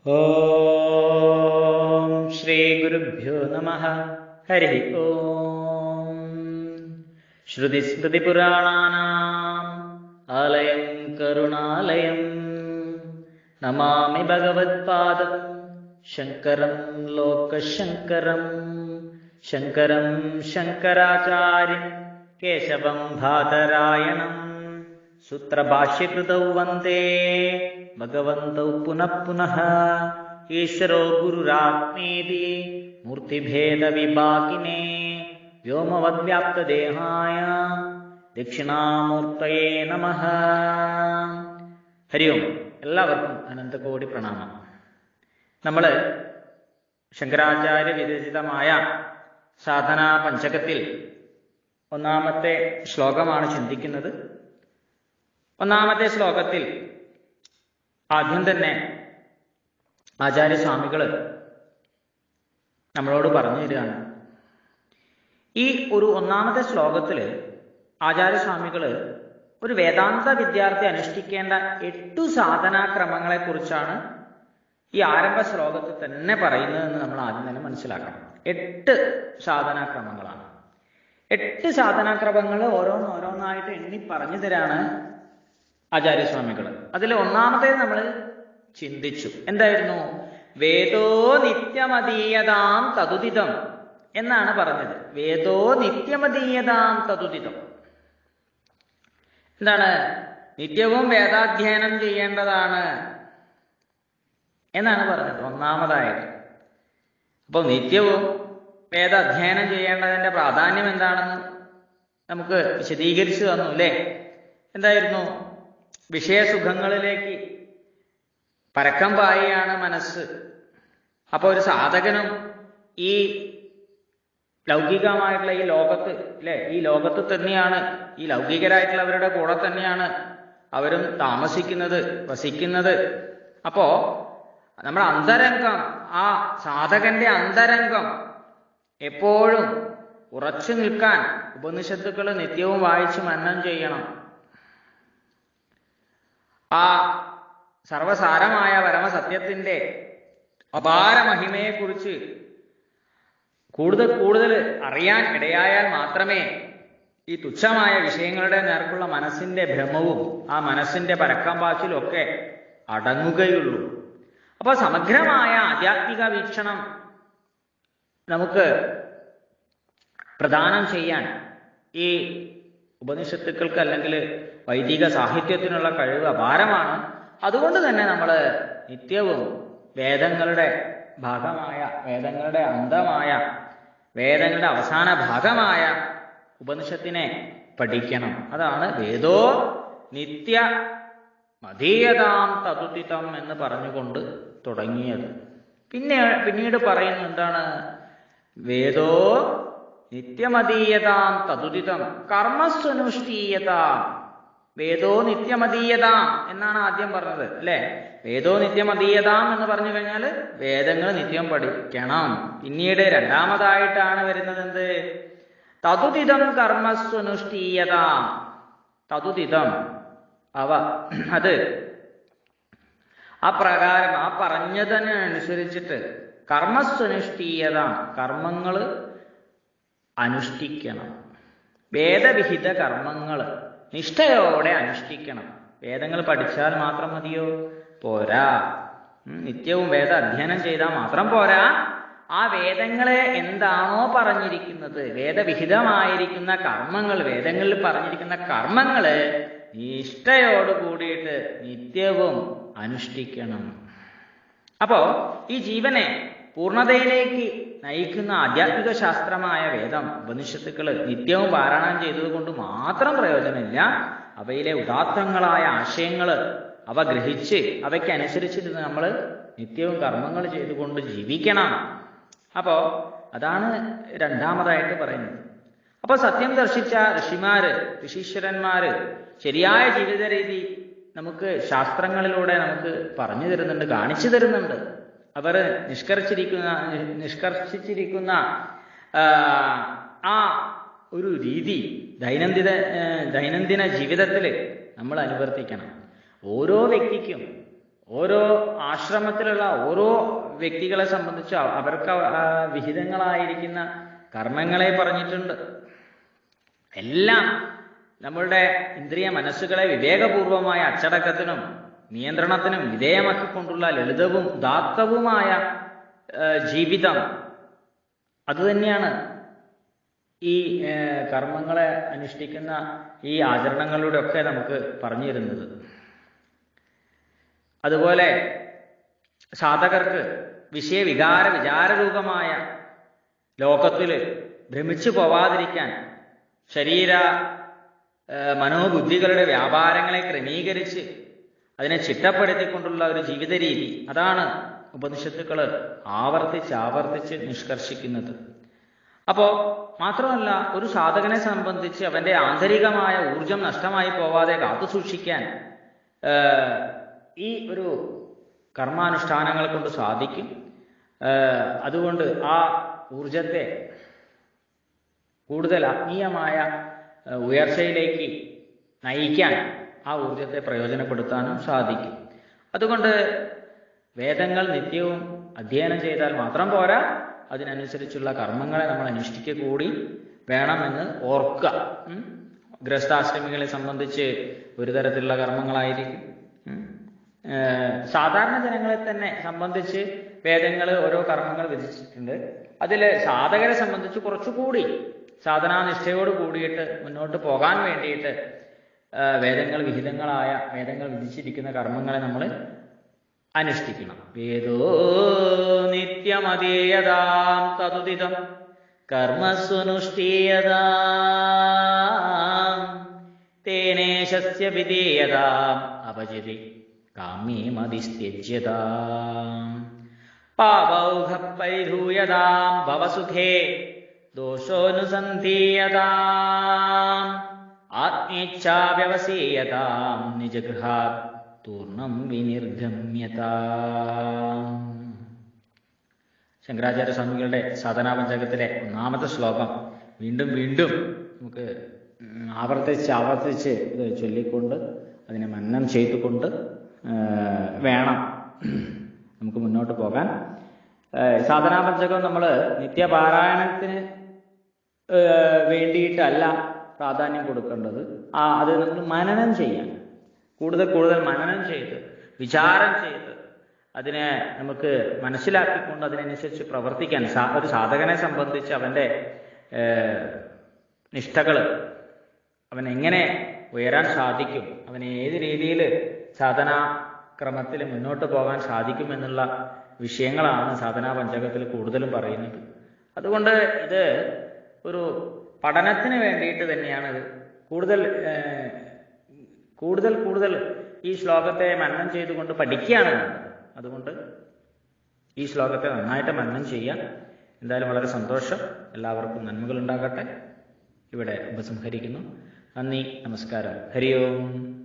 ഓം ശ്രീ ഗുരുഭ്യോ നമ ഹരി ഓം ശ്രുതിസ്മൃതിപുരാണാനാം ആലയം കരുണാലയം നമാമി ഭഗവത്പാദം ശങ്കരം ലോകശങ്കരം ശങ്കരം ശങ്കരാചാര്യം കേശവം ഭാതരായണം സൂത്രഭാഷ്യകൃതൗ വന്ദേ ഭഗവന്തൗ പുനഃ പുനഃ ഈശ്വരോ ഗുരുരാത്മേതി മൂർത്തിഭേദവിഭാഗിനെ വ്യോമവദ്വ്യാപ്തദേഹായ ദക്ഷിണാമൂർത്തയേ നമ ഹരി ഓം എല്ലാവർക്കും അനന്തകോടി പ്രണാമം നമ്മൾ ശങ്കരാചാര്യ വിരചിതമായ സാധനാ പഞ്ചകത്തിൽ ഒന്നാമത്തെ ശ്ലോകമാണ് ചിന്തിക്കുന്നത് ഒന്നാമത്തെ ശ്ലോകത്തിൽ ആദ്യം തന്നെ ആചാര്യസ്വാമികൾ നമ്മളോട് പറഞ്ഞു തരികയാണ് ഈ ഒരു ഒന്നാമത്തെ ശ്ലോകത്തിൽ ആചാര്യസ്വാമികൾ ഒരു വേദാന്ത വിദ്യാർത്ഥി അനുഷ്ഠിക്കേണ്ട എട്ടു സാധനാക്രമങ്ങളെ കുറിച്ചാണ് ഈ ആരംഭ ശ്ലോകത്തിൽ തന്നെ പറയുന്നതെന്ന് നമ്മൾ ആദ്യം തന്നെ മനസ്സിലാക്കണം എട്ട് സാധനാക്രമങ്ങളാണ് എട്ട് സാധനാക്രമങ്ങൾ ഓരോന്നോരോന്നായിട്ട് എണ്ണി പറഞ്ഞു തരാണ് ആചാര്യസ്വാമികൾ അതിൽ ഒന്നാമത്തേത് നമ്മൾ ചിന്തിച്ചു എന്തായിരുന്നു വേദോ നിത്യമതീയതാം തതുദിതം എന്നാണ് പറഞ്ഞത് വേദോ നിത്യമതീയതാം തതുദിതം എന്താണ് നിത്യവും വേദാധ്യയനം ചെയ്യേണ്ടതാണ് എന്നാണ് പറഞ്ഞത് ഒന്നാമതായത് അപ്പോൾ നിത്യവും വേദാധ്യയനം ചെയ്യേണ്ടതിന്റെ പ്രാധാന്യം എന്താണെന്ന് നമുക്ക് വിശദീകരിച്ചു തന്നു അല്ലേ എന്തായിരുന്നു വിഷയസുഖങ്ങളിലേക്ക് പരക്കം പായാണ് മനസ്സ് അപ്പോൾ ഒരു സാധകനും ഈ ലൗകികമായിട്ടുള്ള ഈ ലോകത്ത് അല്ലെ ഈ ലോകത്ത് തന്നെയാണ് ഈ ലൗകികരായിട്ടുള്ളവരുടെ കൂടെ തന്നെയാണ് അവരും താമസിക്കുന്നത് വസിക്കുന്നത് അപ്പോ നമ്മുടെ അന്തരംഗം ആ സാധകന്റെ അന്തരംഗം എപ്പോഴും ഉറച്ചു നിൽക്കാൻ ഉപനിഷത്തുക്കൾ നിത്യവും വായിച്ച് മനനം ചെയ്യണം ആ സർവസാരമായ പരമസത്യത്തിന്റെ അപാര മഹിമയെക്കുറിച്ച് കൂടുതൽ കൂടുതൽ അറിയാൻ ഇടയായാൽ മാത്രമേ ഈ തുച്ഛമായ വിഷയങ്ങളുടെ നേർക്കുള്ള മനസ്സിന്റെ ഭ്രമവും ആ മനസ്സിന്റെ പരക്കം പാച്ചിലും ഒക്കെ അടങ്ങുകയുള്ളൂ അപ്പൊ സമഗ്രമായ ആധ്യാത്മിക വീക്ഷണം നമുക്ക് പ്രദാനം ചെയ്യാൻ ഈ ഉപനിഷത്തുക്കൾക്ക് അല്ലെങ്കിൽ വൈദിക സാഹിത്യത്തിനുള്ള കഴിവ് അപാരമാണ് അതുകൊണ്ട് തന്നെ നമ്മൾ നിത്യവും വേദങ്ങളുടെ ഭാഗമായ വേദങ്ങളുടെ അന്തമായ വേദങ്ങളുടെ അവസാന ഭാഗമായ ഉപനിഷത്തിനെ പഠിക്കണം അതാണ് വേദോ നിത്യ മതീയതാം തതുതിതം എന്ന് പറഞ്ഞുകൊണ്ട് തുടങ്ങിയത് പിന്നെ പിന്നീട് പറയുന്നു എന്താണ് വേദോ നിത്യമതീയതാം തതുദിതം കർമ്മസ്വനുഷ്ഠീയതാം വേദോ നിത്യമതീയതാം എന്നാണ് ആദ്യം പറഞ്ഞത് അല്ലെ വേദോ നിത്യമതീയതാം എന്ന് പറഞ്ഞു കഴിഞ്ഞാൽ വേദങ്ങൾ നിത്യം പഠിക്കണം പിന്നീട് രണ്ടാമതായിട്ടാണ് വരുന്നത് എന്ത് തതുദിതം കർമ്മസ്വനുഷ്ഠീയതാം തതുദിതം അവ അത് ആ പ്രകാരം ആ പറഞ്ഞതിനനുസരിച്ചിട്ട് കർമ്മസ്വനുഷ്ഠീയത കർമ്മങ്ങൾ അനുഷ്ഠിക്കണം വേദവിഹിത കർമ്മങ്ങൾ നിഷ്ഠയോടെ അനുഷ്ഠിക്കണം വേദങ്ങൾ പഠിച്ചാൽ മാത്രം മതിയോ പോരാ നിത്യവും വേദ അധ്യയനം ചെയ്താൽ മാത്രം പോരാ ആ വേദങ്ങളെ എന്താണോ പറഞ്ഞിരിക്കുന്നത് വേദവിഹിതമായിരിക്കുന്ന കർമ്മങ്ങൾ വേദങ്ങളിൽ പറഞ്ഞിരിക്കുന്ന കർമ്മങ്ങള് നിഷ്ഠയോട് കൂടിയിട്ട് നിത്യവും അനുഷ്ഠിക്കണം അപ്പോ ഈ ജീവനെ പൂർണ്ണതയിലേക്ക് നയിക്കുന്ന ആധ്യാത്മിക ശാസ്ത്രമായ വേദം ഉപനിഷത്തുക്കൾ നിത്യവും പാരായണം ചെയ്തതുകൊണ്ട് മാത്രം പ്രയോജനമില്ല അവയിലെ ഉദാത്തങ്ങളായ ആശയങ്ങൾ അവ ഗ്രഹിച്ച് അവയ്ക്ക് അനുസരിച്ചിട്ട് നമ്മൾ നിത്യവും കർമ്മങ്ങൾ ചെയ്തുകൊണ്ട് ജീവിക്കണം അപ്പോ അതാണ് രണ്ടാമതായിട്ട് പറയുന്നത് അപ്പൊ സത്യം ദർശിച്ച ഋഷിമാര് ഋഷീശ്വരന്മാര് ശരിയായ ജീവിത രീതി നമുക്ക് ശാസ്ത്രങ്ങളിലൂടെ നമുക്ക് പറഞ്ഞു തരുന്നുണ്ട് കാണിച്ചു തരുന്നുണ്ട് അവർ നിഷ്കർഷിച്ചിരിക്കുന്ന നിഷ്കർഷിച്ചിരിക്കുന്ന ആ ഒരു രീതി ദൈനംദിന ദൈനംദിന ജീവിതത്തിൽ നമ്മൾ അനുവർത്തിക്കണം ഓരോ വ്യക്തിക്കും ഓരോ ആശ്രമത്തിലുള്ള ഓരോ വ്യക്തികളെ സംബന്ധിച്ച് അവ- അവർക്ക് അവ- ആ വിഹിതങ്ങളായിരിക്കുന്ന കർമ്മങ്ങളെ പറഞ്ഞിട്ടുണ്ട് എല്ലാം നമ്മളുടെ ഇന്ദ്രിയ മനസ്സുകളെ വിവേകപൂർവമായ അച്ചടക്കത്തിനും നിയന്ത്രണത്തിനും വിധേയമാക്കിക്കൊണ്ടുള്ള ലളിതവും ദാത്തവുമായ ആ, ജീവിതം അതുതന്നെയാണ് ഈ ആ, കർമ്മങ്ങളെ അനുഷ്ഠിക്കുന്ന ഈ ആചരണങ്ങളിലൂടെ ഒക്കെ നമുക്ക് പറഞ്ഞു തരുന്നത് അതുപോലെ സാധകർക്ക് വിഷയവികാര വിചാരരൂപമായ ലോകത്തിൽ ഭ്രമിച്ചു പോവാതിരിക്കാൻ ശരീര ആ, മനോബുദ്ധികളുടെ വ്യാപാരങ്ങളെ ക്രമീകരിച്ച് അതിനെ ചിട്ടപ്പെടുത്തിക്കൊണ്ടുള്ള ഒരു ജീവിത രീതി അതാണ് ഉപനിഷത്തുക്കൾ ആവർത്തിച്ച് ആവർത്തിച്ച് നിഷ്കർഷിക്കുന്നത് അപ്പോൾ മാത്രമല്ല ഒരു സാധകനെ സംബന്ധിച്ച് അവന്റെ ആന്തരികമായ ഊർജം നഷ്ടമായി പോവാതെ കാത്തു സൂക്ഷിക്കാൻ ആ, ഈ ഒരു കർമാനുഷ്ഠാനങ്ങൾ കൊണ്ട് സാധിക്കും ആ, അതുകൊണ്ട് ആ ഊർജത്തെ കൂടുതൽ ആത്മീയമായ ആ, ഉയർച്ചയിലേക്ക് നയിക്കാൻ ആ ഊർജത്തെ പ്രയോജനപ്പെടുത്താനും സാധിക്കും അതുകൊണ്ട് വേദങ്ങൾ നിത്യവും അധ്യയനം ചെയ്താൽ മാത്രം പോരാ അതിനനുസരിച്ചുള്ള കർമ്മങ്ങളെ നമ്മൾ അനുഷ്ഠിക്കുക കൂടി വേണമെന്ന് ഓർക്കുക ഉം. ഗൃഹസ്ഥാശ്രമികളെ സംബന്ധിച്ച് ഒരു തരത്തിലുള്ള കർമ്മങ്ങളായിരിക്കും ഉം. ഏഹ് സാധാരണ ജനങ്ങളെ തന്നെ സംബന്ധിച്ച് വേദങ്ങൾ ഓരോ കർമ്മങ്ങൾ വിധിച്ചിട്ടുണ്ട് അതിൽ സാധകരെ സംബന്ധിച്ച് കുറച്ചുകൂടി സാധനാനിഷ്ഠയോട് കൂടിയിട്ട് മുന്നോട്ട് പോകാൻ വേണ്ടിയിട്ട് ഏഹ് വേദങ്ങൾ വിഹിതങ്ങളായ വേദങ്ങൾ വിധിച്ചിരിക്കുന്ന കർമ്മങ്ങളെ നമ്മൾ അനുഷ്ഠിക്കണം വേദോ നിത്യമതീയതാം തതുദിതം കർമ്മസ്വനുഷ്ഠീയതാം തേനേശസ്യ വിധേയതാം അപചതി കാമ്യമതിസ്ത്യജ്യതാം പാപൗഘപൈധൂയതാം ഭവസുഖേ ദോഷോനുസന്ധീയതാം ആത്മേച്ഛാവ്യവസീയതാം നിജഗൃഹാത് തൂർണം വിനിർഗമ്യതാം ശങ്കരാചാര്യ സ്വാമികളുടെ സാധനാ പഞ്ചകത്തിലെ ഒന്നാമത്തെ ശ്ലോകം വീണ്ടും വീണ്ടും നമുക്ക് ഉം ആവർത്തിച്ച് ആവർത്തിച്ച് ഇത് ചൊല്ലിക്കൊണ്ട് അതിനെ മന്നം ചെയ്തുകൊണ്ട് ആ, വേണം നമുക്ക് മുന്നോട്ട് പോകാൻ ആ, സാധനാ പഞ്ചകം നമ്മൾ നിത്യപാരായണത്തിന് ആ, വേണ്ടിയിട്ടല്ല പ്രാധാന്യം കൊടുക്കേണ്ടത് ആ അത് നമ്മൾ മനനം ചെയ്യാൻ കൂടുതൽ കൂടുതൽ മനനം ചെയ്ത് വിചാരം ചെയ്ത് അതിനെ നമുക്ക് മനസ്സിലാക്കിക്കൊണ്ട് അതിനനുസരിച്ച് പ്രവർത്തിക്കാൻ സാ- ഒരു സാധകനെ സംബന്ധിച്ച് അവൻ്റെ നിഷ്ഠകൾ അവൻ എങ്ങനെ ഉയരാൻ സാധിക്കും അവന് ഏത് രീതിയിൽ സാധനാ ക്രമത്തിൽ മുന്നോട്ട് പോകാൻ സാധിക്കും എന്നുള്ള വിഷയങ്ങളാണ് സാധനാ പഞ്ചകത്തിൽ കൂടുതലും പറയുന്നത് അതുകൊണ്ട് ഇത് ഒരു പഠനത്തിന് വേണ്ടിയിട്ട് തന്നെയാണ് ഇത് കൂടുതൽ ഏഹ്, കൂടുതൽ കൂടുതൽ ഈ ശ്ലോകത്തെ മനനം ചെയ്തുകൊണ്ട് പഠിക്കുകയാണ് വേണ്ടത് അതുകൊണ്ട് ഈ ശ്ലോകത്തെ നന്നായിട്ട് മനനം ചെയ്യാം എന്തായാലും വളരെ സന്തോഷം എല്ലാവർക്കും നന്മകൾ ഉണ്ടാകട്ടെ ഇവിടെ ഉപസംഹരിക്കുന്നു നന്ദി നമസ്കാരം ഹരി ഓം